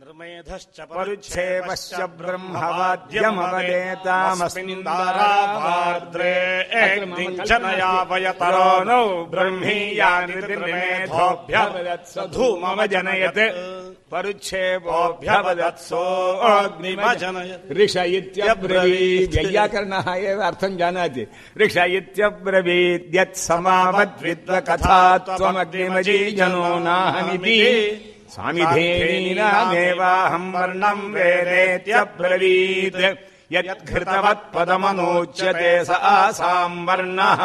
निर्मेधश्च परुच्छेपश्च ब्रह्मवाद्यमवदेतामस्मिन् दारावार्द्रे एकदिञ्चनया no ब्रह्मीयानि निर्मेधोऽभ्यवदत्स धूममजनयत् परुच्छेपोऽभ्यवदत्सोऽग्निमजनयत् ऋष इत्यब्रवीत् वैयाकरणः एव अर्थं जानाति ऋष इत्यब्रवीत् यत् समावद्विद्वकथा त्वमग्निमजीजनो नाहमिति स्वामिधेनीनामेवाहं वर्णम् वेदेत्यब्रवीत् यद्घृतवत्पदमनोच्यते स आसाम् वर्णः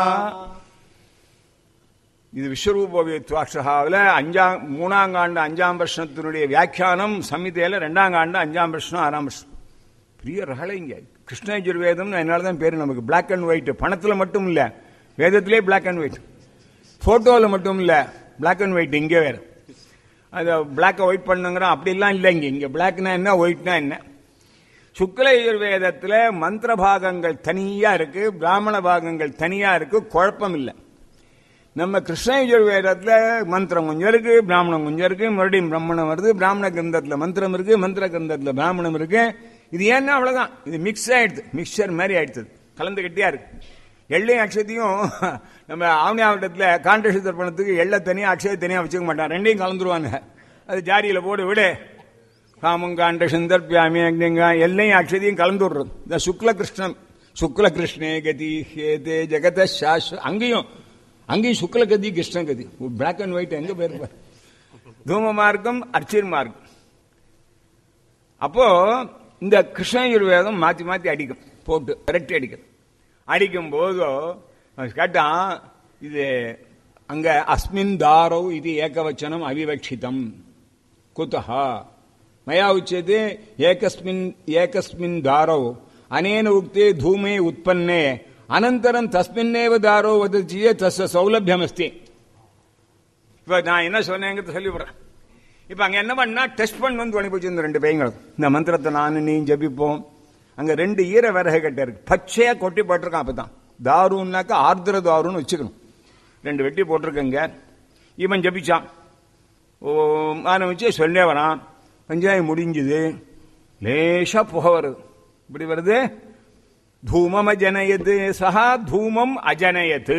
இது விஸ்வரூபவித்வாட்சகாவில் அஞ்சாம் மூணாம் ஆண்டு அஞ்சாம் வருஷத்தினுடைய வியாக்கியானம் சமிதையில் ரெண்டாம் ஆண்டு அஞ்சாம் வருஷம் ஆறாம் வருஷம் பெரிய ரகலை இங்க கிருஷ்ணயஜுர்வேதம் அதனால தான் பேரு நமக்கு பிளாக் அண்ட் ஒயிட் பணத்தில் மட்டும் இல்லை வேதத்திலே பிளாக் அண்ட் ஒயிட் ஃபோட்டோவில் மட்டும் இல்லை பிளாக் அண்ட் ஒயிட் இங்கே வேறு அதை பிளாக்கை ஒயிட் பண்ணுங்கிறோம் அப்படிலாம் இல்லை இங்கே இங்கே பிளாக்னா என்ன ஒயிட்னா என்ன சுக்லயஜுர்வேதத்தில் மந்திர பாகங்கள் தனியாக இருக்கு பிராமண பாகங்கள் தனியாக இருக்கு குழப்பம் இல்லை நம்ம கிருஷ்ணயஜுர்வேதத்தில் மந்திரம் கொஞ்சம் இருக்கு பிராமணம் கொஞ்சம் இருக்கு மறுபடியும் பிரம்மணம் வருது பிராமண கிரந்தத்தில் மந்திரம் இருக்கு மந்திர கிரந்தத்தில் பிராமணம் இருக்கு இது ஏன்னா அவ்வளவுதான் இது மிக்ஸ் ஆயிடுது மிக்சர் மாதிரி ஆயிடுது கலந்து கட்டியா இருக்கு எள்ளையும் அக்ஷத்தையும் நம்ம ஆவணியாவட்டத்தில் காண்டேஷ தர்ப்பணத்துக்கு எள்ளை தனியாக அக்ஷய தனியாக வச்சுக்க மாட்டான் ரெண்டையும் கலந்துருவாங்க அது ஜாரியில் போட்டு விடு காமம் காண்ட சுந்தர்பியாமி அக்னிங்கா எல்லையும் அக்ஷதையும் கலந்து விடுறது இந்த சுக்ல கிருஷ்ணன் சுக்ல கிருஷ்ணே கதி ஹேதே ஜெகத சாஸ்வ அங்கேயும் அங்கேயும் சுக்ல கதி கிருஷ்ண கதி பிளாக் அண்ட் ஒயிட் எங்க போயிருப்பார் தூம மார்க்கம் அர்ச்சிர் மார்க்கம் அப்போ இந்த கிருஷ்ணயுர்வேதம் மாத்தி மாத்தி அடிக்கும் போட்டு விரட்டி அடிக்கும் அடிக்கும் போதோ கேட்டான் இது அங்க அஸ்மின் தாரோ இது ஏகவச்சனம் அவிவக்ஷிதம் குதஹா மயா உச்சते ஏகஸ்மின் ஏகஸ்மின் தாரோ அனேன உக்தே தூமே உற்பன்னே அனந்தரம் தஸ்மின்னேவ தாரோ வதச்சியே தஸ்ய சௌலபியம் அஸ்தி இப்ப நான் என்ன சொன்னேங்கிறத சொல்லிவிடுறேன் இப்ப அங்க என்ன பண்ணா டெஸ்ட் பண்ண வந்து அனுப்பிச்சு இந்த ரெண்டு பையங்களும் இந்த மந்திரத்தை நானும் நீ ஜபிப்போம் அங்க ரெண்டு ஈர விறகு கட்ட இருக்கு பச்சையா கொட்டி போட்டிருக்கான் அப்பதான் தாருன்னாக்கா ஆர்திர தாருன்னு வச்சுக்கணும் ரெண்டு வெட்டி போட்டிருக்கங்க இவன் ஜபிச்சான் ஓ ஆரம்பிச்சு சொல்லே வரான் பஞ்சாயம் முடிஞ்சுது லேசா புகை வருது இப்படி வருது தூமம் அஜனயத்து சஹா தூமம் அஜனயத்து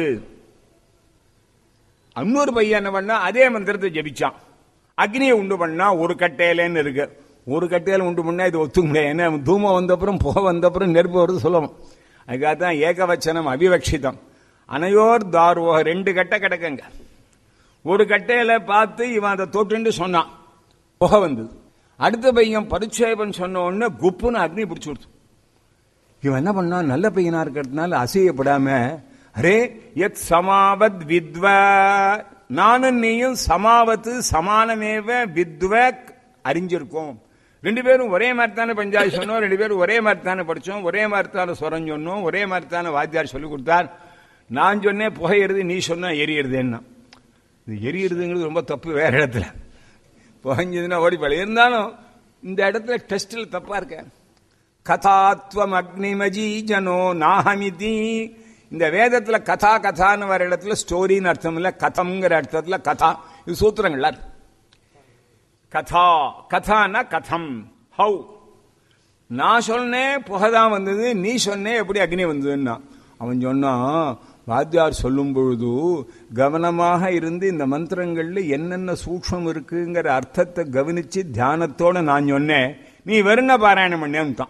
இன்னொரு பையன் என்ன பண்ணா அதே மந்திரத்தை ஜபிச்சான் அக்னியை உண்டு பண்ணா ஒரு கட்டையிலன்னு இருக்கு ஒரு கட்டையில உண்டு பண்ணா இது ஒத்துக்க முடியாது ஏன்னா தூமம் வந்தப்புறம் புகை வந்தப்புறம் நெருப்பு வருது சொல்லணும் அதுக்காக தான் ஏகவச்சனம் அவிவக்ஷிதம் அனையோர் தார்வோக ரெண்டு கட்டை கிடக்குங்க ஒரு கட்டையில பார்த்து இவன் அதை தொட்டுன்னு சொன்னான் புகை வந்தது அடுத்த பையன் பரிச்சேபன் சொன்ன உடனே குப்புன்னு அக்னி பிடிச்சு கொடுத்து இவன் என்ன பண்ணா நல்ல பையனா இருக்கிறதுனால அசையப்படாம அரே எத் சமாவத் வித்வ நானும் நீயும் சமாவத்து சமானமேவ வித்வ அறிஞ்சிருக்கோம் ரெண்டு பேரும் ஒரே மாதிரி தானே பஞ்சாயத்து சொன்னோம் ரெண்டு பேரும் ஒரே மாதிரி தானே படிச்சோம் ஒரே மாதிரி தானே சுரம் சொன்னோம் ஒரே மாதிரி தானே வாத்தியார் சொல்லி கொடுத்தார் நான் சொன்னேன் புகையிறது நீ சொன்ன எரியிறது என்ன இது எரியிறதுங்கிறது ரொம்ப தப்பு வேற இடத்துல புகைஞ்சதுன்னா ஓடி பழி இருந்தாலும் இந்த இடத்துல டெஸ்டில் தப்பா இருக்க கதாத்வம் அக்னிமஜி ஜனோ நாஹமிதி இந்த வேதத்துல கதா கதான்னு வர இடத்துல ஸ்டோரின்னு அர்த்தம் இல்ல கதம்ங்கிற அர்த்தத்துல கதா இது சூத்திரங்கள்ல கதா கதான்னா கதம் ஹவு நான் சொன்னேன் புகைதான் வந்தது நீ சொன்னே எப்படி அக்னி வந்ததுன்னா அவன் சொன்னான் வாத்தியார் சொல்லும் பொழுது கவனமாக இருந்து இந்த மந்திரங்கள்ல என்னென்ன சூக்ஷம் இருக்குங்கிற அர்த்தத்தை கவனிச்சு தியானத்தோட நான் சொன்னேன் நீ வெறுன பாராயணம் பண்ணேன்ட்டான்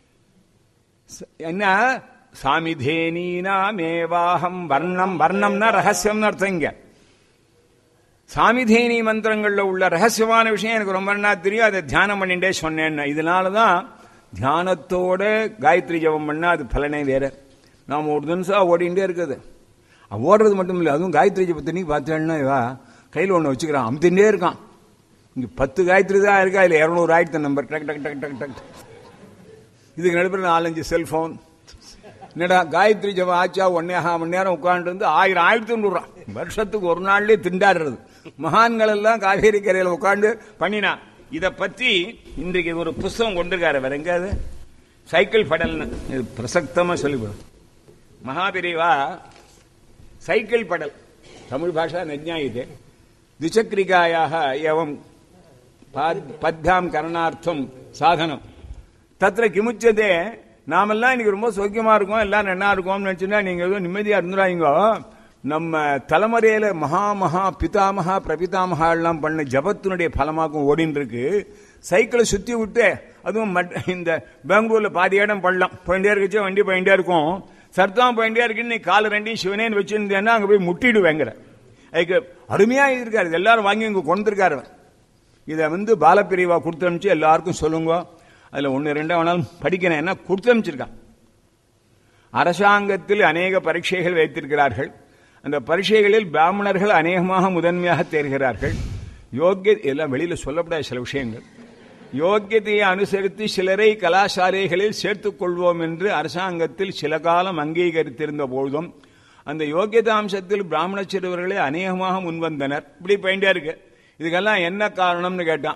என்ன சாமிதேனீனாமேவாகம் வர்ணம் வர்ணம்னா ரகசியம்னு அர்த்தம் இங்க சாமிதேனி மந்திரங்கள்ல உள்ள ரகசியமான விஷயம் எனக்கு ரொம்ப நல்லா தெரியும் அதை தியானம் பண்ணிட்டே சொன்னேன் இதனாலதான் தியானத்தோட காயத்ரி ஜபம் பண்ணா அது பலனே வேற நாம் ஒரு நிமிஷம் ஓடிண்டே இருக்குது ஓடுறது மட்டும் இல்லை அதுவும் காயத்ரி ஜபத்தை நீ பார்த்தேன்னா இவா கையில் ஒன்று வச்சுக்கிறான் அமுத்தின்றே இருக்கான் இங்க பத்து காயத்ரி தான் இருக்கா இல்லை இரநூறு ஆயிரத்து நம்பர் டக் டக் டக் டக் டக் இதுக்கு நடுப்புற நாலஞ்சு செல்போன் என்னடா காயத்ரி ஜபம் ஆச்சா ஒன்னே மணி நேரம் உட்காந்து இருந்து ஆயிரம் ஆயிரத்தி தொண்ணூறுரூவா வருஷத்துக்கு ஒரு நாள்லயே திண்டாடுறது மகான்கள் எல்லாம் காவேரி கரையில் உட்காந்து பண்ணினா இத பத்தி இன்றைக்கு ஒரு புஸ்தகம் கொண்டிருக்காரு வேற எங்காவது சைக்கிள் படல்னு இது பிரசக்தமா சொல்லிவிடும் மகாபிரிவா சைக்கிள் படல் தமிழ் பாஷா நஜ்ஞாயிதே द्विचक्रिकायाः एवं பாத்- பத்யாம் கரணார்த்தம் சாதனம் தத்திர கிமுச்சதே நாமெல்லாம் இன்னைக்கு ரொம்ப சௌக்கியமா இருக்கோம் எல்லாம் நல்லா இருக்கோம்னு நினைச்சுன்னா நீங்க ஏதோ நிம்மதியா இருந்துடாங்க நம்ம தலைமுறையில மகா மகா பிதாமகா பிரபிதாமகா எல்லாம் பண்ண ஜபத்தினுடைய பலமாக்கும் ஓடின்னு இருக்கு சைக்கிளை சுத்தி விட்டு அதுவும் மட்- இந்த பெங்களூர்ல பாதி இடம் பண்ணலாம் போயிட்டே இருக்கச்சு வண்டி போயிட்டே இருக்கும் சர்த்தம் போயிட்டே இருக்குன்னு நீ கால ரெண்டையும் சிவனேன்னு வச்சிருந்தேன்னா அங்க போய் முட்டிடுவேங்கிற அதுக்கு அருமையா இருக்காரு இது எல்லாரும் வாங்கி இங்க கொண்டிருக்காரு இதை வந்து பாலப்பிரிவா கொடுத்து அனுப்பிச்சு எல்லாருக்கும் சொல்லுங்க அதுல ஒன்னு ரெண்டா வேணாலும் படிக்கிறேன் என்ன கொடுத்து அனுப்பிச்சிருக்கான் அரசாங்கத்தில் அநேக பரீட்சைகள் வைத்திருக்கிறார்கள் அந்த பரீட்சைகளில் பிராமணர்கள் அநேகமாக முதன்மையாக தேர்கிறார்கள் யோக்கிய எல்லாம் வெளியில சொல்லப்படாத சில விஷயங்கள் யோக்கியத்தையை அனுசரித்து சிலரை கலாசாலைகளில் சேர்த்துக் கொள்வோம் என்று அரசாங்கத்தில் சில காலம் அங்கீகரித்திருந்த பொழுதும் அந்த யோக்கியதாம்சத்தில் பிராமண சிறுவர்களே அநேகமாக முன்வந்தனர் இப்படி போயிட்டே இருக்கு இதுக்கெல்லாம் என்ன காரணம்னு கேட்டான்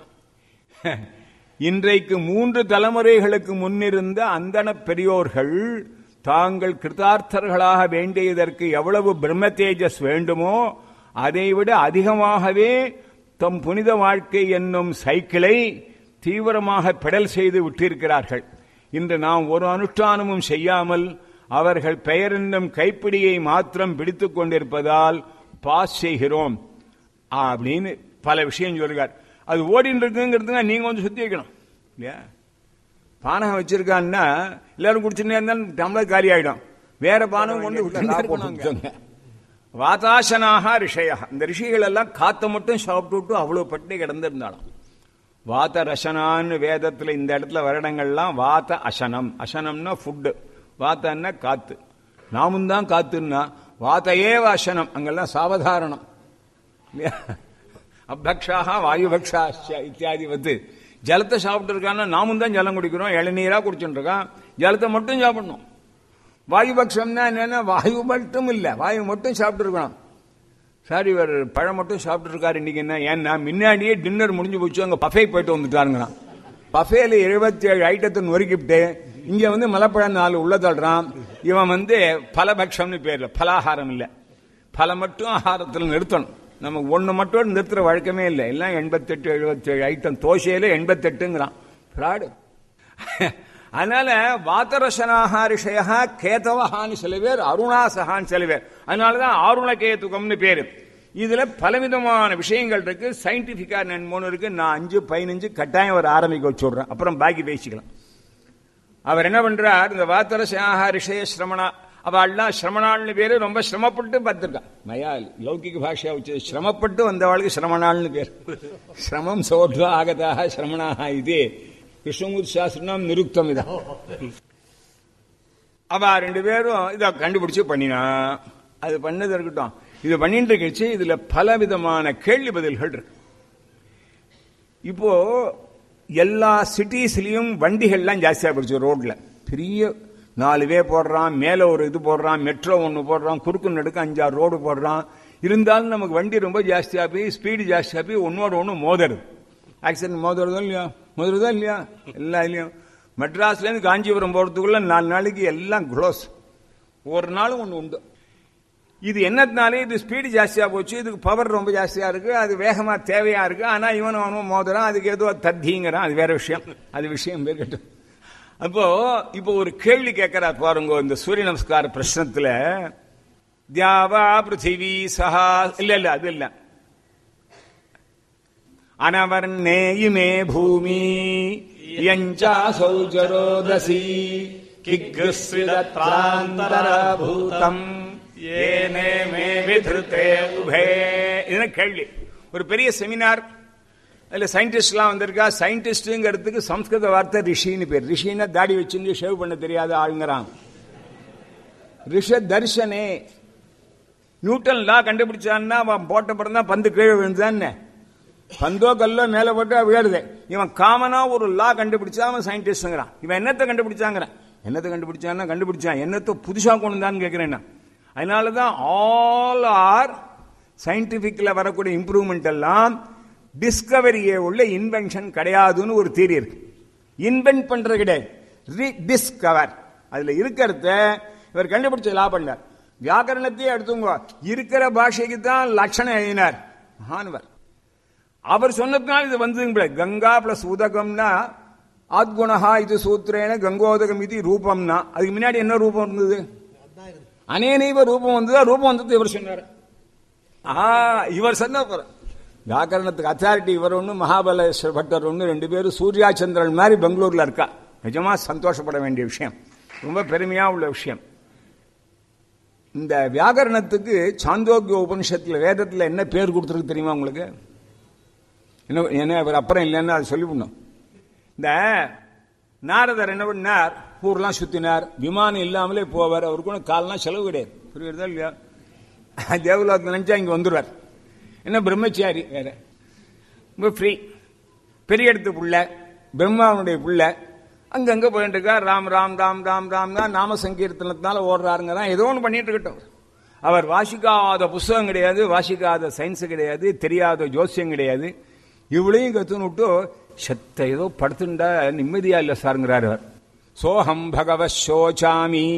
இன்றைக்கு மூன்று தலைமுறைகளுக்கு முன்னிருந்த அந்தன பெரியோர்கள் தாங்கள் கிருதார்த்தர்களாக வேண்டியதற்கு எவ்வளவு பிரம்ம தேஜஸ் வேண்டுமோ அதைவிட அதிகமாகவே தம் புனித வாழ்க்கை என்னும் சைக்கிளை தீவிரமாக பெடல் செய்து விட்டிருக்கிறார்கள் இன்று நாம் ஒரு அனுஷ்டானமும் செய்யாமல் அவர்கள் பெயர் என்னும் கைப்பிடியை மாத்திரம் பிடித்துக் கொண்டிருப்பதால் பாஸ் செய்கிறோம் அப்படின்னு பல விஷயம் சொல்லுகிறார் அது ஓடின்னு இருக்குங்கிறதுங்க நீங்க வந்து சுத்தி வைக்கணும் இல்லையா பானகம் வச்சிருக்கான்னா எல்லாரும் குடிச்சுட்டே இருந்தா டம்ளர் காலி ஆயிடும் வேற பானம் கொண்டு விட்டு வாதாசனாக ரிஷயா இந்த ரிஷிகள் எல்லாம் காத்த மட்டும் சாப்பிட்டு விட்டு அவ்வளவு பட்டி கிடந்திருந்தாலும் வாத ரசனான்னு வேதத்துல இந்த இடத்துல வருடங்கள்லாம் வாத அசனம் அசனம்னா ஃபுட்டு வாத்தன்னா காத்து நாமும் தான் காத்துன்னா வாத்தையேவ அசனம் அங்கெல்லாம் சாவதாரணம் இல்லையா அபக்ஷாக வாயுபக்ஷா இத்தியாதி வந்து ஜலத்தை சாப்பிட்டு இருக்கான்னா நாமும் தான் ஜலம் குடிக்கிறோம் இளநீரா குடிச்சுட்டு இருக்கான் ஜலத்தை மட்டும் சாப்பிடணும் வாயுபக்ஷம்னா என்னன்னா வாயு மட்டும் இல்ல வாயு மட்டும் சாப்பிட்டு இருக்கணும் சார் இவர் பழம் மட்டும் சாப்பிட்டு இருக்காரு இன்னைக்கு என்ன ஏன்னா முன்னாடியே டின்னர் முடிஞ்சு போச்சு அங்க பஃபே போயிட்டு வந்துட்டாருங்கிறான் பஃபேல எழுபத்தி ஏழு ஐட்டத்தை நொறுக்கிவிட்டு இங்க வந்து மலைப்பழம் நாலு உள்ள தள்ளுறான் இவன் வந்து பலபக்ஷம்னு பேர்ல பலாகாரம் இல்ல பல மட்டும் ஆகாரத்தில் நிறுத்தணும் நமக்கு ஒண்ணு மட்டும் நிறுத்துற வழக்கமே இல்லை எல்லாம் எண்பத்தெட்டு எழுபத்தி ஏழு ஐட்டம் தோசையில எண்பத்தெட்டுங்கிறான் ஃப்ராடு அதனால வாத்தரசனாக ரிஷயா கேதவஹான்னு சில பேர் அருணாசகான்னு சில பேர் அதனாலதான் ஆருண கேதுகம்னு பேரு இதுல பலவிதமான விஷயங்கள் இருக்கு சயின்டிபிக்கா மூணு இருக்கு நான் அஞ்சு பதினஞ்சு கட்டாயம் ஒரு ஆரம்பிக்க வச்சுடுறேன் அப்புறம் பாக்கி பேசிக்கலாம் அவர் என்ன பண்றார் இந்த வாத்தரசனாக ரிஷய சிரமணா அவள்லாம் சிரமணாள்னு பேரு ரொம்ப சிரமப்பட்டு பார்த்திருக்கான் மயா லௌகிக பாஷையா வச்சு சிரமப்பட்டு வந்தவாளுக்கு சிரமணாள்னு பேர் சிரமம் சோத்வா ஆகதாக சிரமணாக இது கிருஷ்ணமூர்த்தி சாஸ்திரம் நிருக்தம் இதான் அவ ரெண்டு பேரும் இதை கண்டுபிடிச்சு பண்ணினா அது பண்ணது இருக்கட்டும் இது பண்ணிட்டு இருக்கச்சு இதுல பல விதமான கேள்வி பதில்கள் இருக்கு இப்போ எல்லா சிட்டிஸ்லயும் வண்டிகள்லாம் ஜாஸ்தியா போச்சு ரோட்ல பெரிய நாலு வே போடுறான் மேல ஒரு இது போடுறான் மெட்ரோ ஒன்று போடுறான் குறுக்கு நடுக்கு அஞ்சாறு ரோடு போடுறான் இருந்தாலும் நமக்கு வண்டி ரொம்ப ஜாஸ்தியா போய் ஸ்பீடு ஜாஸ்தியா போய் ஒன்னோட ஒன்று மோதருது ஆக்சிடென்ட் மோதுறதோ இல்லையா மோதுறதோ இல்லையா எல்லா இல்லையும் மெட்ராஸ்ல இருந்து காஞ்சிபுரம் போறதுக்குள்ள நாலு நாளைக்கு எல்லாம் க்ளோஸ் ஒரு நாளும் ஒன்று உண்டு இது என்னத்தினாலே இது ஸ்பீடு ஜாஸ்தியா போச்சு இதுக்கு பவர் ரொம்ப ஜாஸ்தியா இருக்கு அது வேகமா தேவையா இருக்கு ஆனா இவன் அவனும் மோதுறான் அதுக்கு ஏதோ தத்திங்கிறான் அது வேற விஷயம் அது விஷயம் இருக்கட்டும் அப்போ இப்போ ஒரு கேள்வி கேட்கிறார் பாருங்க இந்த சூரிய நமஸ்கார பிரശ്നத்துல தியாவா பிருத்திவி சஹா இல்ல இல்ல அது இல்ல அனவர்ணே இமே பூமி யஞ்சா சௌஜரோதசி கிக்ஸ்விதத்ராந்தரபூதம் ஏனே மே விதிருத்தே உபே இதுதான் கேள்வி ஒரு பெரிய செமினார் அதுல சயின்டிஸ்ட்லாம் வந்திருக்கா சயின்டிஸ்ட்ங்கிறதுக்கு சம்ஸ்கிருத வார்த்தை ரிஷின்னு பேர் ரிஷின்னா தாடி வச்சுன்னு ஷேவ் பண்ண தெரியாத ஆளுங்கிறான் ரிஷ தர்ஷனே நியூட்டன் லா கண்டுபிடிச்சான்னா அவன் போட்ட படம் தான் பந்து கீழே விழுந்தான்னு பந்தோ கல்லோ மேல போட்டு விழுது இவன் காமனா ஒரு லா கண்டுபிடிச்சா அவன் சயின்டிஸ்ட்ங்கிறான் இவன் என்னத்தை கண்டுபிடிச்சாங்கிறான் என்னத்தை கண்டுபிடிச்சான்னா கண்டுபிடிச்சான் என்னத்தை புதுசா கொண்டு வந்தான்னு கேட்கிறேன் அதனாலதான் ஆல் ஆர் சயின்டிபிக்ல வரக்கூடிய இம்ப்ரூவ்மெண்ட் எல்லாம் டிஸ்கவரியே உள்ள இன்வென்ஷன் கிடையாதுன்னு ஒரு தீரி இருக்கு இன்வென்ட் பண்றது கிடையாது டிஸ்கவர் அதுல இருக்கிறத இவர் கண்டுபிடிச்ச லா பண்ணார் வியாக்கரணத்தையே எடுத்துங்க இருக்கிற பாஷைக்கு தான் லட்சணம் எழுதினார் மகான்வர் அவர் சொன்னதுனால இது வந்ததுங்க கங்கா பிளஸ் உதகம்னா ஆத்குணஹா இது சூத்திரேன கங்கோதகம் இது ரூபம்னா அதுக்கு முன்னாடி என்ன ரூபம் இருந்தது அனேனைவ ரூபம் வந்ததா ரூபம் வந்தது இவர் சொன்னார் ஆ இவர் சொன்ன போற- வியாக்கரணத்துக்கு அத்தாரிட்டி இவர் ஒன்று மகாபலேஸ்வர பட்டர் ஒன்று ரெண்டு பேரும் சூர்யா சந்திரன் மாதிரி பெங்களூர்ல இருக்கா நிஜமா சந்தோஷப்பட வேண்டிய விஷயம் ரொம்ப பெருமையா உள்ள விஷயம் இந்த வியாகரணத்துக்கு சாந்தோக்கிய உபனிஷத்துல வேதத்துல என்ன பேர் கொடுத்துருக்கு தெரியுமா உங்களுக்கு என்ன என்ன இவர் அப்புறம் இல்லைன்னு அதை சொல்லிவிடணும் இந்த நாரதர் என்ன பண்ணார் ஊர்லாம் சுத்தினார் விமானம் இல்லாமலே போவார் அவருக்கு ஒன்றும் கால்லாம் செலவு கிடையாது புரியுறதா இல்லையா தேவலோகத்தில் நினைச்சா இங்க வந்துடுவார் என்ன பிரம்மச்சாரி வேற ரொம்ப ஃப்ரீ பெரிய இடத்து புள்ள பிரம்மாவனுடைய புள்ள அங்கங்க போயிட்டு இருக்கார் ராம் ராம் ராம் ராம் ராம் தான் நாம சங்கீர்த்தனத்தினால ஓடுறாருங்க தான் ஏதோ ஒன்று பண்ணிட்டு இருக்கட்டும் அவர் வாசிக்காத புஸ்தகம் கிடையாது வாசிக்காத சயின்ஸ் கிடையாது தெரியாத ஜோசியம் கிடையாது இவளையும் கத்துன்னு விட்டு செத்த ஏதோ படுத்துண்டா நிம்மதியா இல்ல சாருங்கிறார் அவர் சோஹம் பகவ சோச்சாமி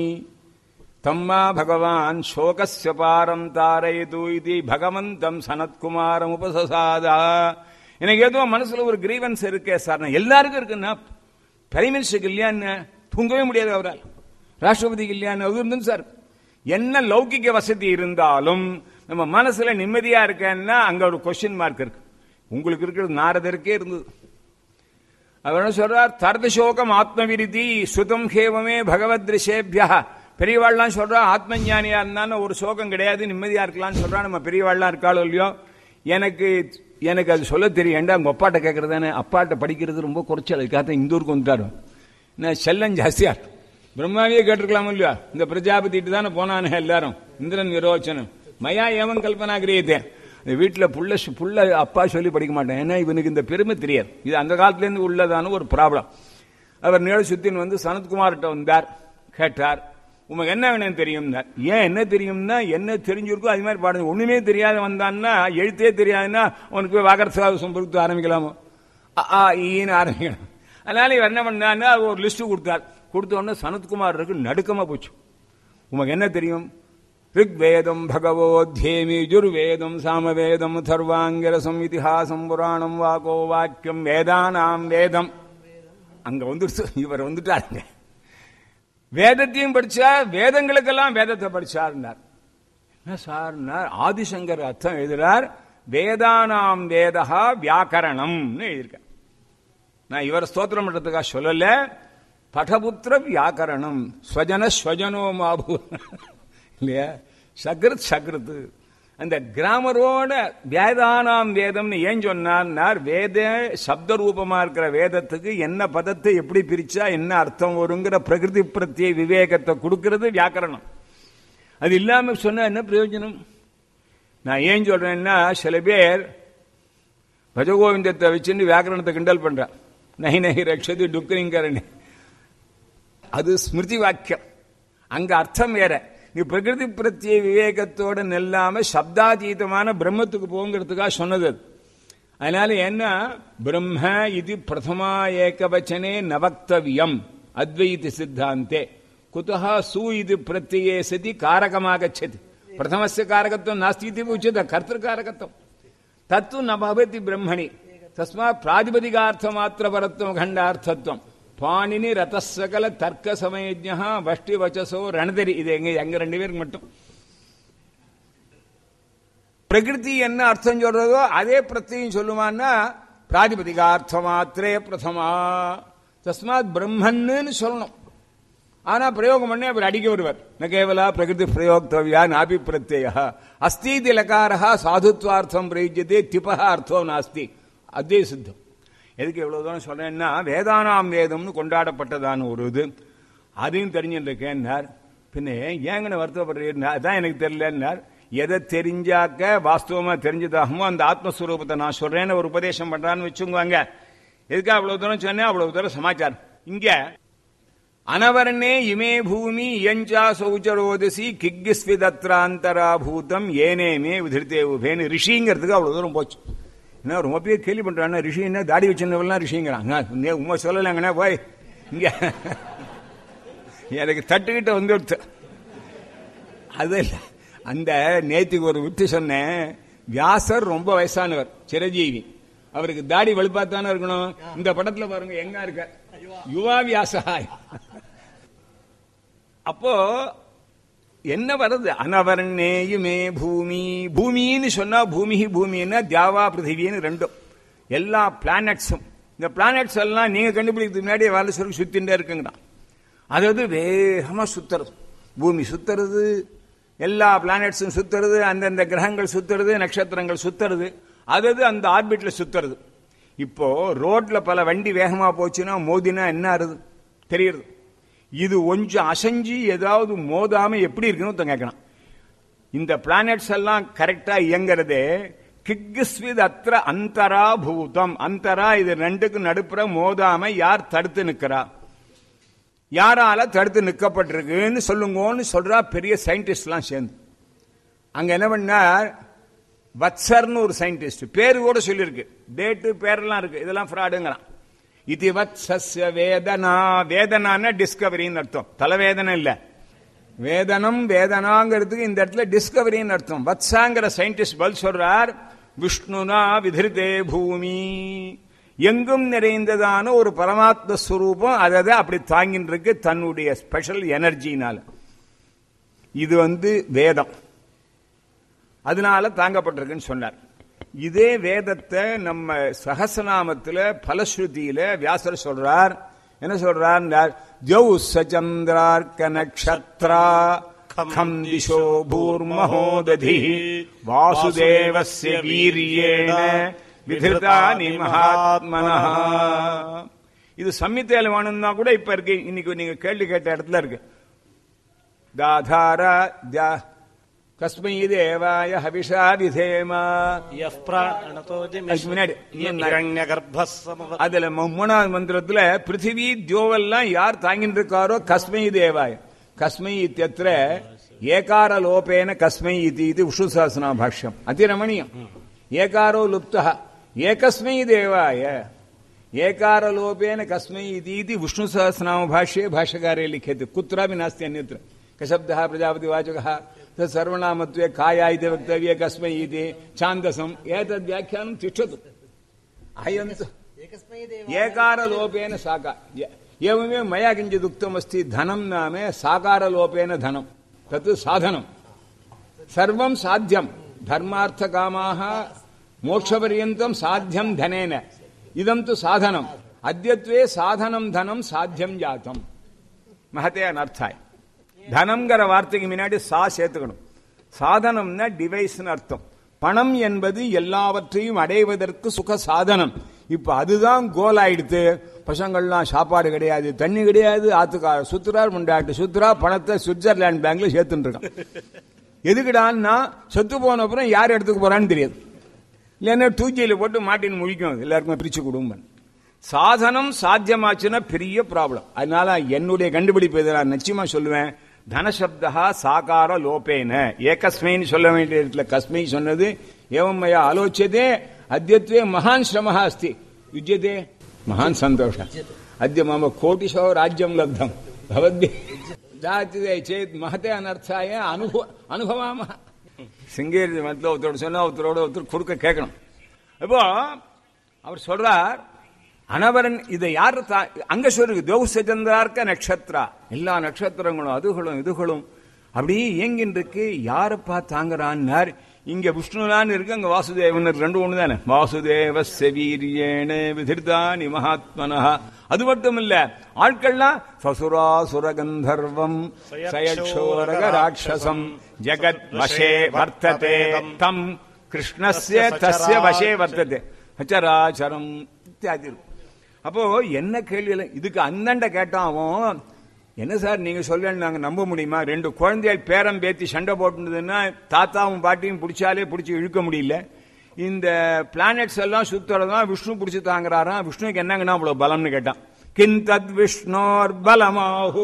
தம்மா பகவான் சோகஸ்ய பாரம் தாரயது இது பகவந்தம் சனத்குமாரம் உபசசாதா எனக்கு ஏதோ மனசுல ஒரு கிரீவன்ஸ் இருக்கே சார் நான் எல்லாருக்கும் இருக்குன்னா பிரைம் மினிஸ்டருக்கு இல்லையான்னு தூங்கவே முடியாது அவரால் ராஷ்டிரபதிக்கு இல்லையான்னு அது இருந்துன்னு சார் என்ன லௌகிக வசதி இருந்தாலும் நம்ம மனசுல நிம்மதியா இருக்கேன்னா அங்க ஒரு கொஸ்டின் மார்க் இருக்கு உங்களுக்கு இருக்கிறது நாரதருக்கே இருந்தது அவர் என்ன சொல்றார் தர்தசோகம் ஆத்மவிருதி சுதம் ஹேவமே பகவத் ரிஷேபியா பெரியவாள்லாம் சொல்றா ஆத்ம ஞானியா இருந்தாலும் ஒரு சோகம் கிடையாது நிம்மதியா இருக்கலாம்னு சொல்றா நம்ம பெரியவாள்லாம் இருக்காளோ இல்லையோ எனக்கு எனக்கு அது சொல்ல தெரியும் ஏண்டா உங்க அப்பாட்ட கேட்கறதானே அப்பாட்ட படிக்கிறது ரொம்ப குறைச்சல் அதுக்காக இந்த ஊருக்கு வந்துட்டாரு நான் செல்லம் ஜாஸ்தியா இருக்கு. பிரம்மாவே கேட்டிருக்கலாம் இல்லையா இந்த பிரஜாபதிட்டு தானே போனானே எல்லாரும் இந்திரன் விரோச்சனம் மயா ஏவன் கல்பனா கிரியதே இந்த வீட்டில் புள்ள புள்ள அப்பா சொல்லி படிக்க மாட்டேன் ஏன்னா இவனுக்கு இந்த பெருமை தெரியாது இது அந்த காலத்துலேருந்து உள்ளதான ஒரு ப்ராப்ளம் அவர் நிழ சுத்தின் வந்து சனத்குமார்கிட்ட வந்தார் கேட்டார் உமக்கு என்ன வேணும் தெரியும்னார் ஏன் என்ன தெரியும்னா என்ன தெரிஞ்சிருக்கோ அது மாதிரி பாடுங்க ஒண்ணுமே தெரியாத வந்தான்னா எழுத்தே தெரியாதுன்னா உனக்கு போய் வாகரசாவசம் பொறுத்து ஆரம்பிக்கலாமோ அ, ஆ ஈன்னு ஆரம்பிக்கணும் அதனால இவர் என்ன பண்ணான்னா ஒரு லிஸ்ட் கொடுத்தார் கொடுத்த உடனே சனத்குமாருக்கு நடுக்கமா போச்சு உமக்கு என்ன தெரியும் ரிக்வேதம் பகவோத்யேமி ஜுர்வேதம் சாமவேதம் தர்வாங்கிரசம் இதிஹாசம் புராணம் வாகோ வாக்கியம் வேதானாம் வேதம் அங்க வந்துடுச்சு இவர் வந்துட்டாருங்க வேதத்தையும் படிச்சா வேதங்களுக்கெல்லாம் வேதத்தை படிச்சார்னார் என்ன சார்னார் ஆதிசங்கர் அர்த்தம் எழுதுறார் வேதானாம் வேதா வியாக்கரணம்னு எழுதியிருக்கார் நான் இவர் ஸ்தோத்திரம் பண்றதுக்காக சொல்லல படபுத்திர வியாக்கரணம் ஸ்வஜன ஸ்வஜனோ மாபு இல்லையா சக்ருத் சக்ருத் அந்த கிராமரோட வேதானாம் வேதம்னு ஏன் சொன்னார் வேத சப்த ரூபமா இருக்கிற வேதத்துக்கு என்ன பதத்தை எப்படி பிரிச்சா என்ன அர்த்தம் வருங்கிற பிரகிருதி பிரத்ய விவேகத்தை கொடுக்கிறது வியாக்கரணம் அது இல்லாம சொன்னா என்ன பிரயோஜனம் நான் ஏன் சொல்றேன்னா சில பேர் பஜகோவிந்தத்தை வச்சுன்னு வியாக்கரணத்தை கிண்டல் பண்றான் நகி நகி ரக்ஷது டுக்கரிங்கரணி அது ஸ்மிருதி வாக்கியம் அங்க அர்த்தம் வேற நீ பிரகிருதி பிரத்ய விவேகத்தோட நெல்லாம சப்தாதீதமான பிரம்மத்துக்கு போங்கிறதுக்காக சொன்னது அது. அதனால என்ன பிரம்ம இது பிரதமா ஏகவச்சனே நவக்தவியம் அத்வைதி சித்தாந்தே குதா சு இது பிரத்யே சதி காரகமாகச்சதி பிரதமஸ்ய காரகத்துவம் நாஸ்தி இது உச்சித கர்த்திருக்காரகத்துவம் தத்து ந பவதி பிரம்மணி தஸ்மா பிராதிபதிகார்த்த மாத்திர பரத்துவம் கண்டார்த்தத்துவம் பாணினி ரதசகல தர்க்க சமயஜா வஷ்டி வச்சசோ ரணதரி இது எங்க எங்க ரெண்டு பேருக்கு மட்டும் பிரகிருதி என்ன அர்த்தம் சொல்றதோ அதே பிரத்தியும் சொல்லுமான்னா பிராதிபதிகார்த்த மாத்திரே பிரதமா தஸ்மாத் பிரம்மன்னு சொல்லணும் ஆனா பிரயோகம் பண்ணி அவர் அடிக்க வருவார் ந கேவலா பிரகிருதி பிரயோக்தவியா நாபி பிரத்யய அஸ்தீதி லகாரா சாதுத்வார்த்தம் பிரயுஜ்யதே திபா அர்த்தம் நாஸ்தி அதே சித்தம் எதுக்கு எவ்வளவு தூரம் சொல்றேன்னா வேதானாம் வேதம்னு கொண்டாடப்பட்டதான ஒரு இது அதையும் தெரிஞ்சுருக்கேன்னார் பின்ன ஏங்கன்னு வருத்தப்படுறீர் அதான் எனக்கு தெரியலன்னார் எதை தெரிஞ்சாக்க வாஸ்தவமா தெரிஞ்சதாகுமோ அந்த ஆத்மஸ்வரூபத்தை நான் சொல்றேன்னு ஒரு உபதேசம் பண்றான்னு வச்சுக்குவாங்க எதுக்கு அவ்வளவு தூரம் சொன்னேன் அவ்வளவு தூரம் சமாச்சாரம் இங்க அனவர்ணே இமே பூமி இயஞ்சா சௌச்சரோதசி கிக்கிஸ்விதத்ராந்தராபூதம் ஏனேமே உதிர்த்தே உபேன்னு ரிஷிங்கிறதுக்கு அவ்வளவு தூரம் போச்சு என்ன ரொம்ப பேர் கேள்வி பண்றாங்க ரிஷி என்ன தாடி வச்சிருந்தவெல்லாம் ரிஷிங்கிறாங்க நீ உண்மை சொல்லலைங்கண்ணா போய் இங்க எனக்கு தட்டுக்கிட்ட வந்து அது இல்லை அந்த நேத்துக்கு ஒரு விட்டு சொன்னேன் வியாசர் ரொம்ப வயசானவர் சிரஞ்சீவி அவருக்கு தாடி வெளுப்பாத்தானே இருக்கணும் இந்த படத்துல பாருங்க எங்க இருக்க யுவா வியாசகாய் அப்போ என்ன வருது அனவர்ணேயுமே பூமி பூமின்னு சொன்னா பூமி பூமின்னா தியாவா பிருத்திவின்னு ரெண்டும் எல்லா பிளானட்ஸும் இந்த பிளானட்ஸ் எல்லாம் நீங்க கண்டுபிடிக்கிறதுக்கு முன்னாடி வேலை சொல்லி சுத்தின்றே இருக்குங்கிறான் அதாவது வேகமா சுத்துறது பூமி சுத்துறது எல்லா பிளானட்ஸும் சுத்துறது அந்தந்த கிரகங்கள் சுத்துறது நட்சத்திரங்கள் சுத்துறது அதாவது அந்த ஆர்பிட்ல சுத்துறது இப்போ ரோட்ல பல வண்டி வேகமா போச்சுன்னா மோதினா என்ன ஆறுது தெரியுது இது கொஞ்சம் அசைஞ்சு ஏதாவது மோதாம எப்படி இருக்குன்னு ஒருத்தன் கேட்கணும் இந்த பிளானட்ஸ் எல்லாம் கரெக்டா இயங்குறதே கிக்ஸ்வித் அத்திர அந்தரா பூதம் அந்தரா இது ரெண்டுக்கும் நடுப்புற மோதாம யார் தடுத்து நிக்கிறா யாரால தடுத்து நிற்கப்பட்டிருக்குன்னு சொல்லுங்கன்னு சொல்றா பெரிய சயின்டிஸ்ட்லாம் சேர்ந்து அங்க என்ன பண்ணார் வத்சர்னு ஒரு சயின்டிஸ்ட் பேரு கூட சொல்லியிருக்கு டேட்டு பேரெல்லாம் இருக்கு இதெல்லாம் ஃப்ராடுங்கிறான் இது வத்சஸ்ய வேதனா வேதனான டிஸ்கவரின்னு அர்த்தம் தலைவேதனை இல்ல வேதனம் வேதனாங்கிறதுக்கு இந்த இடத்துல டிஸ்கவரின்னு அர்த்தம் வத்சாங்கிற சயின்டிஸ்ட் பதில் சொல்றார் விஷ்ணுனா விதிருதே பூமி எங்கும் நிறைந்ததான ஒரு பரமாத்ம ஸ்வரூபம் அதை அப்படி தாங்கின்னு இருக்கு தன்னுடைய ஸ்பெஷல் எனர்ஜினால இது வந்து வேதம் அதனால தாங்கப்பட்டிருக்குன்னு சொன்னார் இதே வேதத்தை நம்ம சகசநாமத்துல பலஸ்ருதியில வியாசர் சொல்றார் என்ன சொல்றார் ஜௌ சச்சந்திரார்க்க நக்ஷத்ரா கம் திசோ பூர்மஹோததி வாசுதேவஸ்ய வீரியேன விதிருதானி மகாத்மனா இது சம்மித்தையில வேணும்னா கூட இப்ப இருக்கு இன்னைக்கு நீங்க கேள்வி கேட்ட இடத்துல இருக்கு தாதாரா தா கஸ்மை தேவாய ஹவிஷா விதேமா यः प्राणतो அதுக்கு முன்னாடி இன்னும் நிறைய- हिरण्यगर्भः समव அதுல மு- மூணாவது மந்திரத்துல பிருத்திவி தியோவெல்லாம் யார் தாங்கிட்டு இருக்காரோ கஸ்மை தேவாய கஸ்மை இத்தியத்திர ஏகார லோபேன கஸ்மை இது இது விஷ்ணு சாசனா பாஷ்யம் அதிரமணியம் ஏகாரோ லுப்தः ஏகஸ்மை தேவாய ஏகார லோபேன கஸ்மை இது இது விஷ்ணு சஹஸ்ரநாம भाष्ये भाष्यकारे लिख्यते कुत्रापि नास्ति अन्यत्र कशब्दः प्रजापतिवाचकः तत् सर्वनामत्वे काया इति वक्तव्ये कस्मै इति छान्दसम् एतद्व्याख्यानं तिष्ठतु अयन्तु ఏకారలోపేన సాకా ఏమే మయా కించిత్ ఉక్తమస్తి ధనం నామే సాకారలోపేన ధనం తత్ సాధనం సర్వం సాధ్యం ధర్మార్థ కామాః మోక్షపర్యంతం సాధ్యం ధనేన ఇదం తు సాధనం అద్యత్వే సాధనం ధనం సాధ్యం జాతం மகத்தே அனர்த்தாய் தனம்ங்கிற வார்த்தைக்கு முன்னாடி சா சேர்த்துக்கணும் சாதனம்னா டிவைஸ்னு அர்த்தம் பணம் என்பது எல்லாவற்றையும் அடைவதற்கு சுக சாதனம் இப்ப அதுதான் கோல் ஆயிடுத்து பசங்கள்லாம் சாப்பாடு கிடையாது தண்ணி கிடையாது ஆத்துக்கார சுத்துறார் முண்டாட்டு சுத்துறா பணத்தை சுவிட்சர்லாந்து பேங்க்ல சேர்த்துட்டு இருக்கான் எதுக்குடான்னா செத்து போன அப்புறம் யார் எடுத்துக்க போறான்னு தெரியாது இல்லைன்னா தூக்கியில போட்டு மாட்டின்னு முழிக்கும் அது. எல்லாருக்குமே பிரிச்சு கொடுங்க சாதனம் சாத்தியமாச்சுன்னா பெரிய ப்ராப்ளம் அதனால என்னுடைய கண்டுபிடிப்பு இதை நான் நிச்சயமா சொல்லுவேன் தனசப்தா சாகார லோபேன ஏகஸ்மைன்னு சொல்ல வேண்டிய இடத்துல கஸ்மை சொன்னது ஏவமயா ஆலோச்சியதே அத்தியத்வே மகான் ஸ்ரமஹ அஸ்தி யுஜ்யதே மகான் சந்தோஷ அद्य मम कोटिशो राज्यं लब्धं भवद्भिः जायते चेत् महते अनर्थाय अनुभव अनुभवामः சிங்கேரி மத்தியில் ஒருத்தரோட சொன்னா ஒருத்தரோட ஒருத்தர் கொடுக்க கேட்கணும் இப்போ அவர் சொல்றார் அனவரன் இதை யார் தா- அங்க சொல்லுங்க தேவசச்சந்திரார்க்க நட்சத்திரா எல்லா நட்சத்திரங்களும் அதுகளும் இதுகளும் அப்படியே இயங்கின்றிருக்கு யாரப்பா தாங்குறான்னார் இங்க விஷ்ணுலான்னு இருக்கு அங்க வாசுதேவன் இருக்கு. ரெண்டு ஒண்ணு தானே வாசுதேவ செவீரியேன விதிர்தானி மகாத்மனா அது மட்டும் இல்ல ஆட்கள்லாம் சசுராசுர கந்தர்வம் சயக்ஷோரக ராட்சசம் ஜெகத் வசே வர்த்ததே தம் கிருஷ்ணஸ்ய தஸ்ய வசே வர்த்ததே அச்சராச்சரம் இத்தியாதி அப்போ என்ன கேள்வி இல்லை? இதுக்கு அந்தண்ட கேட்டான் அவன் என்ன சார் நீங்க சொல்ல நாங்க நம்ப முடியுமா ரெண்டு குழந்தைகள் பேரம் பேத்தி சண்டை போட்டுனதுன்னா தாத்தாவும் பாட்டியும் பிடிச்சாலே பிடிச்சி இழுக்க முடியல இந்த பிளானட்ஸ் எல்லாம் சுத்துறதான் விஷ்ணு பிடிச்சி தாங்குறாராம் விஷ்ணுக்கு என்னங்கன்னா அவ்வளவு பலம்னு கேட்டான் கிம் தத் விஷ்ணோர் பலமாஹு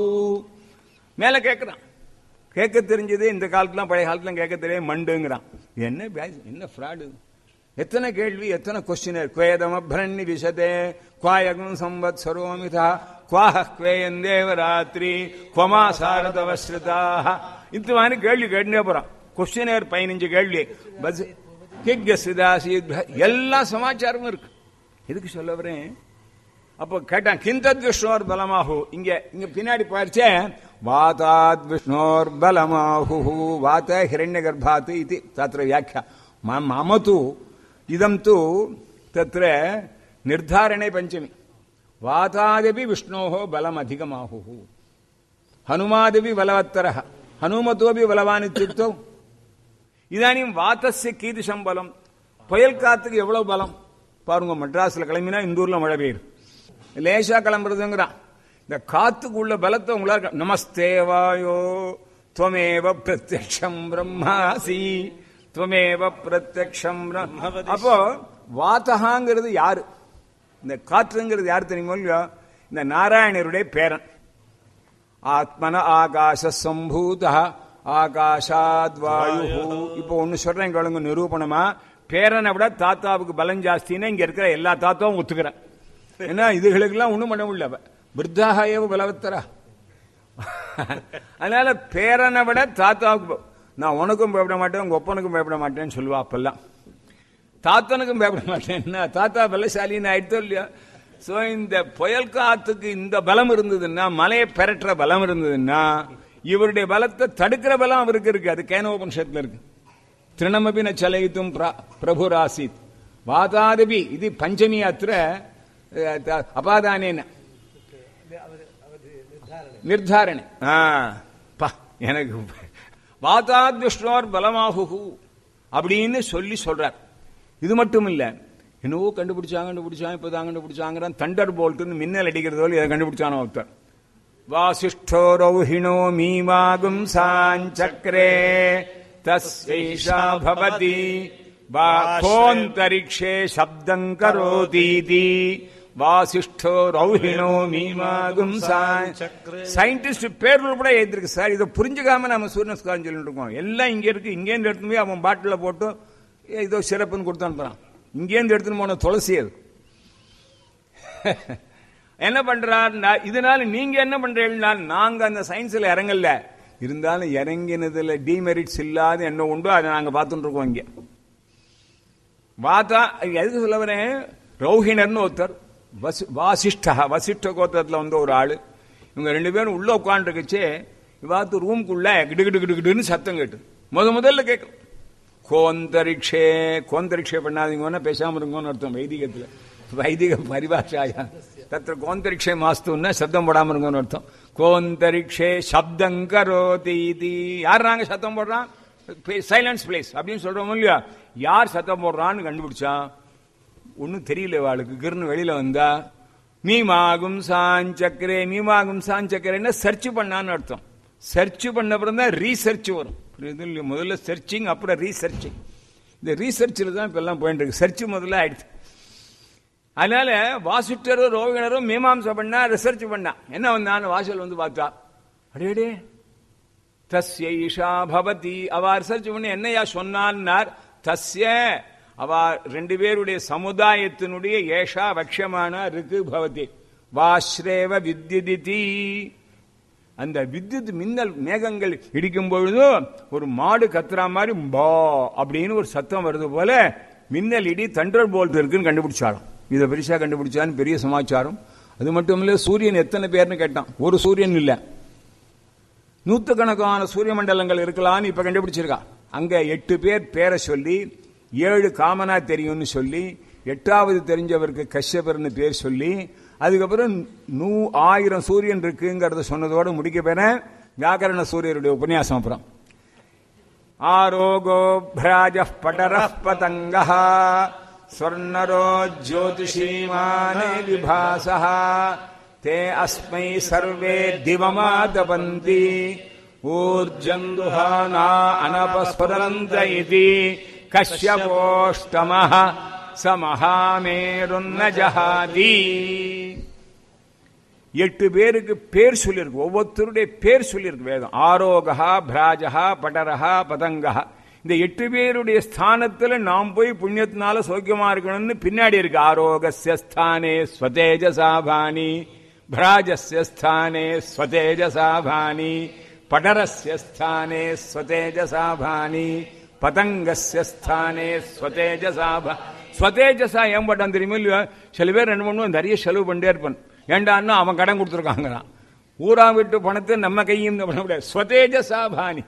மேல கேட்கிறான் கேட்க தெரிஞ்சது இந்த காலத்துல பழைய காலத்துல கேட்க தெரியாது மண்டுங்கிறான் என்ன பேஸ்- என்ன ஃப்ராடு எத்தனை கேள்வி எத்தனை கொஸ்டினர் குவேதம பிரண்ணி விசதே குவாயகம் சம்பத் சரோமிதா குவாஹ குவேயன் தேவராத்திரி குவமா சாரதவஸ்ருதா இந்த மாதிரி கேள்வி கேட்டுனே போறான் கொஸ்டினர் பதினஞ்சு கேள்வி பஸ் கிக்கசிதாசி எல்லா சமாச்சாரமும் இருக்கு எதுக்கு சொல்ல வரேன் அப்போ கேட்டான் கிந்தத் விஷ்ணோர் பலமாகு இங்க இங்க பின்னாடி பார்ச்சே வாதாத் விஷ்ணோர் பலமாகு வாத ஹிரண்ய கர்ப்பாத் இது தத்திர வியாக்கியா ம- மம தூ இதம் தூ தத்திர நிர்தாரணே பஞ்சமி வாதாதபி விஷ்ணோः பலம் அதிகமாகு ஹனுமாதபி பலவத்தரः ஹனுமத்தோபி பலவான் இத்தியுக்தौ இதானியும் வாத்தஸ்ய கீதிஷம் பலம் புயல் காத்துக்கு எவ்வளவு பலம் பாருங்க மெட்ராஸ்ல கிளம்பினா இந்த ஊர்ல மழை பெய்யுது லேசா கிளம்புறதுங்கிறான் இந்த காத்துக்கு உள்ள பலத்தை உங்களால் நமஸ்தே வாயோ துவமேவ பிரத்யக்ஷம் பிரம்மாசி துவமேவ பிரத்யக்ஷம் பிரம்ம அப்போ வாத்தகாங்கிறது யாரு இந்த காற்றுங்கிறது யாரு தெரியுமோ இல்லையோ இந்த நாராயணருடைய பேரன் ஆத்மன ஆகாச சம்பூத ஆகாஷாத் வாயு இப்போ ஒன்னு சொல்றேன் கேளுங்க நிரூபணமா பேரனை விட தாத்தாவுக்கு பலம் ஜாஸ்தின்னு இங்க இருக்கிற எல்லா தாத்தாவும் ஒத்துக்கிறேன் ஏன்னா இதுகளுக்கெல்லாம் ஒண்ணும் பண்ண முடியல விருத்தாக ஏவ பலவத்தரா அதனால பேரனை விட தாத்தாவுக்கு ப- நான் உனக்கும் பயப்பட மாட்டேன் உங்க ஒப்பனுக்கும் பயப்பட மாட்டேன்னு சொல்லுவா அப்பெல்லாம் தாத்தனுக்கும் பயப்பட மாட்டேன் தாத்தா பலசாலின்னு ஆயிடுத்தோ இல்லையா சோ இந்த புயல் காத்துக்கு இந்த பலம் இருந்ததுன்னா மலையை பெரட்டுற பலம் இருந்ததுன்னா இவருடைய பலத்தை தடுக்கிற பலம் அவருக்கு இருக்கு அது கேனோபனிஷத்துல இருக்கு திருணமபி ந சலயித்தும் பிர- பிரபுராசித் வாதாதபி இது பஞ்சமி அத்திர அஹ், த- அபாதானேன நிர்தாரணை ஆ, பா எனக்கு வாதாத் விஷ்ணோர் பலமாகு அப்படின்னு சொல்லி சொல்றார் இது மட்டும் இல்ல என்னவோ கண்டுபிடிச்சாங்க கண்டுபிடிச்சாங்க இப்பதான் கண்டுபிடிச்சாங்கிறான் தண்டர் போல்ட்னு மின்னல் அடிக்கிறதோ இதை கண்டுபிடிச்சானோ ஒருத்தர் வாசிஷ்டோ ரௌஹிணோ மீமாகும் சாஞ்சக்ரே தஸ்யைஷா பவதி வாக்கோந்தரிக்ஷே சப்தம் கரோதீதி வாசிஷ்டோ ரௌஹிணோ மீமாகும் சக்ரே. சயின்டிஸ்ட் பேர்கள் கூட எழுதிருக்கு சார் இதை புரிஞ்சுக்காம நம்ம சூரியநஸ்காரம் சொல்லிட்டு இருக்கோம் எல்லாம் இங்க இருக்கு இங்கேருந்து எடுத்துன்னு போய் அவன் பாட்டில போட்டு ஏதோ சிறப்புன்னு கொடுத்து அனுப்புறான் இங்கேருந்து எடுத்துன்னு போன துளசி அது என்ன பண்றார் நா- இதனால நீங்க என்ன பண்றீங்கன்னா நாங்க அந்த சயின்ஸ்ல இறங்கல இருந்தாலும் இறங்கினதுல டிமெரிட்ஸ் இல்லாத என்ன உண்டோ அதை நாங்க பார்த்துட்டு இருக்கோம் இங்க வாதா எதுக்கு சொல்ல வரேன் ரௌஹிணர்னு ஒருத்தர் வசி- வாசிஷ்டா வசிஷ்ட கோத்திரத்துல வந்த ஒரு ஆளு இவங்க ரெண்டு பேரும் உள்ள உட்காந்துருக்குச்சு இவாத்து ரூம்குள்ள கிடு கிடு கிடு கிடுன்னு சத்தம் கேட்டு முத முதல்ல கேட்கும் கோந்தரிக்ஷே கோந்தரிக்ஷே பண்ணாதீங்கன்னா பேசாம இருங்கன்னு அர்த்தம் வைதிகத்துல வைதிக பரிபாஷாயா தத்திர கோந்தரிக்ஷே மாஸ்துன்னா சப்தம் போடாம இருங்கன்னு அர்த்தம் கோந்தரிக்ஷே சப்தம் கரோதி இது யார் நாங்க சத்தம் போடுறான் சைலன்ஸ் பிளேஸ் அப்படின்னு சொல்றோம் இல்லையா யார் சத்தம் போடுறான்னு கண்டுபிடிச்சான் ஒன்னும் தெரியல அவளுக்கு கிருன்னு வெளியில வந்தா மீமாகும் சாஞ்சக்கரே மீமாகும் சாஞ்சக்கரேன்னா சர்ச் பண்ணான்னு அர்த்தம் சர்ச் பண்ண அப்புறம் தான் ரீசர்ச் வரும் புரியுது இல்லையா? முதல்ல சர்ச்சிங் அப்புறம் ரீசர்ச்சிங் இந்த ரீசர்ச்சில் தான் இப்ப எல்லாம் போயிட்டு இருக்கு சர்ச் முதல்ல ஆயிடுச்சு அதனால வாசிட்டரும் ரோகிணரும் மீமாம்சை பண்ணா ரிசர்ச் பண்ணா என்ன வந்தான்னு வாசல் வந்து பார்த்தா அடேடே தஸ்ய ஈஷா பவதி அவ ரிசர்ச் பண்ணி என்னையா சொன்னான்னார் தஸ்ய அவ ரெண்டு பேருடைய சமுதாயத்தினுடைய ஏஷா வக்ஷமான ருக்கு பவதி வாஸ்ரேவ வித்யுதிதி அந்த வித்யுத் மின்னல் மேகங்கள் இடிக்கும் பொழுது ஒரு மாடு கத்துறா மாதிரி பா அப்படின்னு ஒரு சத்தம் வருது போல மின்னல் இடி தண்டர் போல்ட் இருக்குன்னு கண்டுபிடிச்சாலும் இதை பெருசா கண்டுபிடிச்சான்னு பெரிய சமாச்சாரம் அது மட்டும் இல்ல சூரியன் எத்தனை பேர்னு கேட்டான் ஒரு சூரியன் இல்ல நூத்துக்கணக்கான சூரிய மண்டலங்கள் இருக்கலாம்னு இப்ப கண்டுபிடிச்சிருக்கா அங்க எட்டு பேர் பேரை சொல்லி ஏழு காமனா தெரியும்னு சொல்லி எட்டாவது தெரிஞ்சவருக்கு கஷ்யபர்னு பேர் சொல்லி அதுக்கப்புறம் நூ ஆயிரம் சூரியன் இருக்குங்கிறத சொன்னதோட முடிக்க போறேன் வியாக்கரண சூரியருடைய உபன்யாசம் அப்புறம் ஆரோகோ பிராஜ படர பதங்க ஸ்வர்ணரோ ஜோதிஷீமானே விபாச தே அஸ்மை சர்வே திவமாதபந்தி ஊர்ஜந்துஹானா அனபஸ்புரந்த இதி கஷ்யபோஷ்டம சமஹாமேருன்ன ஜஹாதி எட்டு பேருக்கு பேர் சொல்லியிருக்கு ஒவ்வொருத்தருடைய பேர் சொல்லியிருக்கு வேதம் ஆரோகா பிராஜகா படரஹா பதங்கா இந்த எட்டு பேருடைய ஸ்தானத்துல நாம் போய் புண்ணியத்தினால சௌக்கியமா இருக்கணும்னு பின்னாடி இருக்கு ஆரோகஸ்ய ஸ்தானே ஸ்வதேஜசாபானி பிராஜஸ்ய ஸ்தானே ஸ்வதேஜசாபானி படரஸ்ய ஸ்தானே ஸ்வதேஜசாபானி பதங்கஸ்ய ஸ்தானே ஸ்வதேஜசா ப- ஸ்வதேஜசா ஏன் பட்டான் தெரியுமா இல்லையா சில பேர் ரெண்டு மூணு நிறைய செலவு பண்ணிட்டே இருப்பான் ஏண்டான்னா அவன் கடன் கொடுத்துருக்காங்கிறான் ஊரா விட்டு பணத்தை நம்ம கையும் பண்ண முடியாது ஸ்வதேஜசா பானி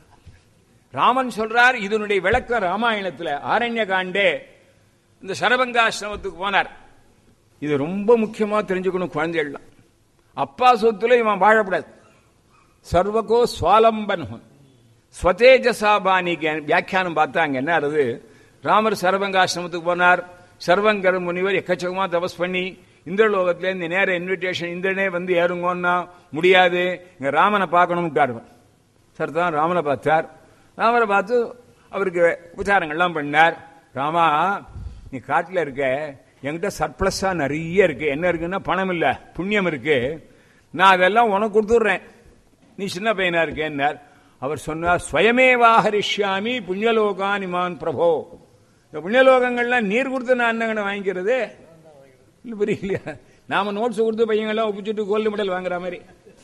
ராமன் சொல்றார் இதனுடைய விளக்க ராமாயணத்துல ஆரண்ய காண்டே இந்த சரபங்காசிரமத்துக்கு போனார் இது ரொம்ப முக்கியமா தெரிஞ்சுக்கணும் குழந்தைகள்லாம் அப்பா சொத்துல இவன் வாழக்கூடாது சர்வகோ சுவாலம்பன் ஸ்வதேஜசாபானிக்கு வியாக்கியானம் பார்த்தாங்க என்ன அது ராமர் சரபங்காசிரமத்துக்கு போனார் சர்வங்கர முனிவர் எக்கச்சக்கமா தபஸ் பண்ணி இந்திரலோகத்திலேருந்து நேர இன்விடேஷன் இந்திரனே வந்து ஏறுங்கன்னா முடியாது இங்க ராமனை பார்க்கணும்ட்டார் சார் தான் ராமனை பார்த்தார் ராமரை பார்த்து அவருக்கு உபச்சாரங்கள்லாம் பண்ணார் ராமா நீ காட்டில் இருக்க என்கிட்ட சர்ப்ளஸா நிறைய இருக்கு என்ன இருக்குன்னா பணம் இல்ல புண்ணியம் இருக்கு நான் அதெல்லாம் உனக்கு கொடுத்துட்றேன் நீ சின்ன பையனா இருக்கேன்னார் அவர் சொன்னார் ஸ்வயமேவாஹரிஷ்யாமி புண்ணியலோகானிமான் பிரபோ இந்த புண்ணியலோகங்கள்லாம் நீர் கொடுத்து நான் என்னங்கண்ண வாங்கிக்கிறது இல்லை புரியலையா நாம நோட்ஸ் கொடுத்து பையங்கள்லாம் ஒப்பிச்சுட்டு கோல்டு மெடல் வாங்குற மாதிரி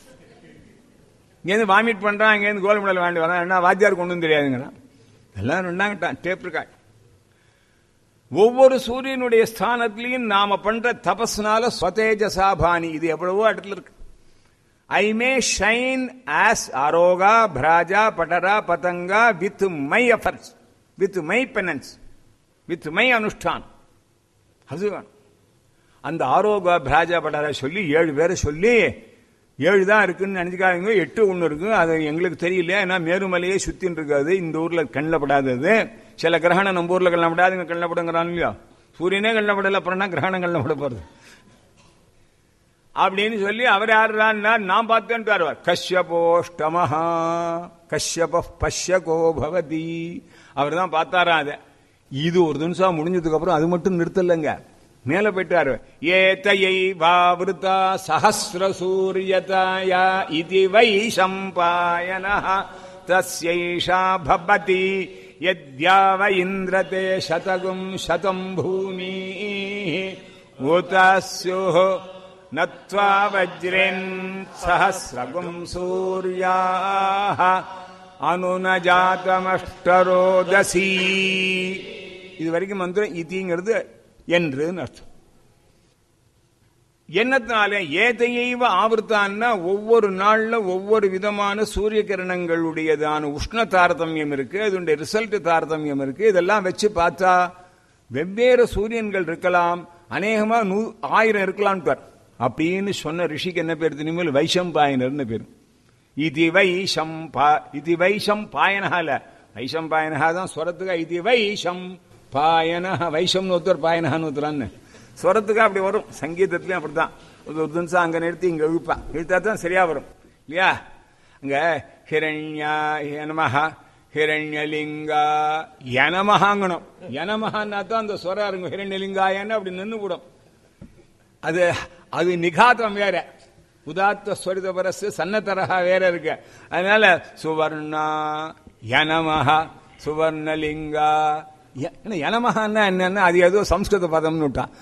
இங்கேருந்து வாமிட் பண்றான் இங்கேருந்து கோல்டு மெடல் வாங்கி வரான் என்ன வாத்தியார் கொண்டு வந்து தெரியாதுங்கிறான் எல்லாம் ரெண்டாங்கட்டான் டேப் ரெக்கார்ட் ஒவ்வொரு சூரியனுடைய ஸ்தானத்திலையும் நாம பண்ற தபஸ்னால ஸ்வதேஜசாபானி இது எவ்வளவோ இடத்துல இருக்கு ஐ மே ஷைன் ஆஸ் அரோகா பிராஜா பட்டரா பதங்கா with my efforts with my penance with my அனுஷ்டான் அது வேணும் அந்த ஆரோகா பிராஜா பட்டரா சொல்லி ஏழு பேரை சொல்லி ஏழு தான் இருக்குன்னு நினைச்சுக்காதீங்க எட்டு ஒன்று இருக்கு அது எங்களுக்கு தெரியல ஏன்னா மேருமலையே சுத்தின்னு இருக்காது இந்த ஊர்ல கண்ணில் படாதது சில கிரகணம் நம்ம ஊர்ல கண்ணில் படாதுங்க கண்ணில் படுங்கிறான் இல்லையா சூரியனே கண்ணில் படல அப்புறம்னா கிரகணம் கண்ணில் பட போறது அப்படின்னு சொல்லி அவர் யாருன்னா நான் பார்த்தேன்ட்டு வருவார் கஷ்யபோஷ்டமஹா கஷ்யப பஷ்யகோ பவதி அவர் தான் பார்த்தாரா அதை இது ஒரு நிமிஷம் முடிஞ்சதுக்கு அப்புறம் அது மட்டும் நிறுத்தலைங்க மேல போயிட்டாரு ஏதையை வாவிருத்தா சஹசிர சூரியதாயா இது வை சம்பாயன தஸ்யைஷா பவதி யத்யாவ இந்திரதே சதகும் சதம் பூமி உதஸ்யுः நத்வா வஜ்ரேன் சஹசிரகும் சூர்யாः அனுனஜாதமஷ்டரோதசி இது வரைக்கும் மந்திரம் இதிங்கிறது என்றுன்னு அர்த்தம் என்னத்தினால ஏதையைவ ஆவர்த்தான்னா ஒவ்வொரு நாள்ல ஒவ்வொரு விதமான சூரிய கிரணங்களுடையதான உஷ்ண தாரதமியம் இருக்கு அதனுடைய ரிசல்ட் தாரதமியம் இருக்கு இதெல்லாம் வச்சு பார்த்தா வெவ்வேறு சூரியன்கள் இருக்கலாம் அநேகமா நூ ஆயிரம் இருக்கலாம் பார் அப்படின்னு சொன்ன ரிஷிக்கு என்ன பேர் தெரியுமா வைஷம்பாயனர்னு பேர் இது வைஷம் பா இது வைஷம் பாயனஹால வைஷம் பாயனஹா தான் ஸ்வரத்துக்கு இது வைஷம் பாயனஹ வைஷம்னு ஒருத்தர் பாயனஹான்னு ஒருத்தரான்னு ஸ்வரத்துக்கு அப்படி வரும் சங்கீதத்துலயும் அப்படித்தான் ஒரு நிமிஷம் அங்க நிறுத்தி இங்க இழுப்பா இழுத்தா தான் சரியா வரும் இல்லையா அங்க ஹிரண்யா நமஹா ஹிரண்யலிங்கா யனமஹாங்கணும் யனமஹான்னா தான் அந்த ஸ்வரம் இருக்கும் ஹிரண்யலிங்காயன்னு அப்படி நின்று விடும் அது அது நிகாதம் வேற உதாத்த ஸ்வரித பரசு சன்னத்தரகா வேற இருக்கு அதனால சுவர்ணா யனமஹா சுவர்ணலிங்கா ய- என்ன யனமஹான்னா என்னன்னா அது ஏதோ சம்ஸ்கிருத பதம்னு விட்டான்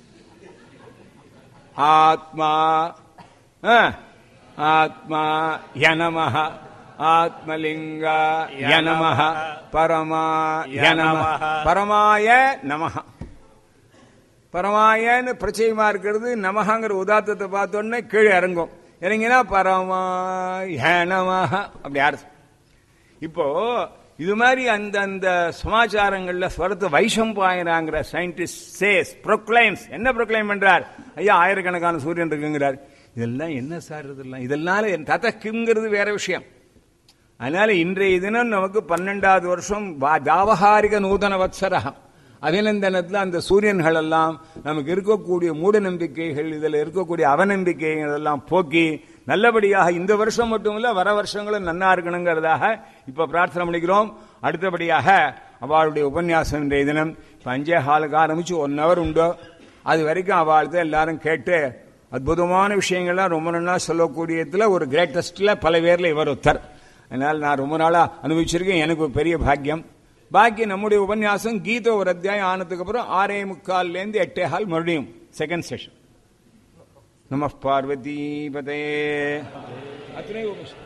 ஆத்மா ஆ, ஆத்மா யனமஹ ஆத்மலிங்க யனமஹ பரமா யனம பரமாய நமஹ பரமாயன்னு பிரச்சயமா இருக்கிறது நமஹங்கிற உதாத்தத்தை பார்த்தோன்னே கீழே இறங்கும் இறங்கினா பரமாய நமஹ அப்படி அர்த்தம் இப்போ இது மாதிரி அந்த அந்த சமாச்சாரங்கள்ல ஸ்வரத்தை வைஷம்பாயனாங்கிற சயின்டிஸ்ட் சேஸ் ப்ரொக்ளைம்ஸ் என்ன ப்ரொக்ளைம் பண்றார் ஐயா ஆயிரக்கணக்கான சூரியன் இருக்குங்கிறார் இதெல்லாம் என்ன சார் இதெல்லாம் இதெல்லாம் என் ததக்குங்கிறது வேற விஷயம் அதனால இன்றைய தினம் நமக்கு பன்னெண்டாவது வருஷம் வா- வியாவகாரிக நூதன வத்சரகம் அபிநந்தனத்தில் அந்த சூரியன்கள் எல்லாம் நமக்கு இருக்கக்கூடிய மூட நம்பிக்கைகள் இதில் இருக்கக்கூடிய அவநம்பிக்கைகள் எல்லாம் போக்கி நல்லபடியாக இந்த வருஷம் மட்டும் இல்ல வர வருஷங்களும் நன்னா இருக்கணுங்கிறதாக இப்ப பிரார்த்தனை பண்ணிக்கிறோம் அடுத்தபடியாக அவளுடைய உபன்யாசம் இன்றைய தினம் இப்ப அஞ்சே ஹாலுக்கு ஆரம்பிச்சு ஒன் ஹவர் உண்டோ அது வரைக்கும் அவள்தான் எல்லாரும் கேட்டு அற்புதமான விஷயங்கள்லாம் ரொம்ப நல்லா சொல்லக்கூடியதுல ஒரு கிரேட்டஸ்ட்ல பல பேர்ல இவர் ஒருத்தர் அதனால நான் ரொம்ப நாளா அனுபவிச்சிருக்கேன் எனக்கு ஒரு பெரிய பாக்கியம் பாக்கி நம்முடைய உபன்யாசம் கீதை ஒரு அத்தியாயம் ஆனதுக்கு அப்புறம் ஆறே முக்கால்ல இருந்து எட்டே ஹால் மறுபடியும் செகண்ட் செஷன் நம பார்வதி பதே அத்தனை உபனிஷத்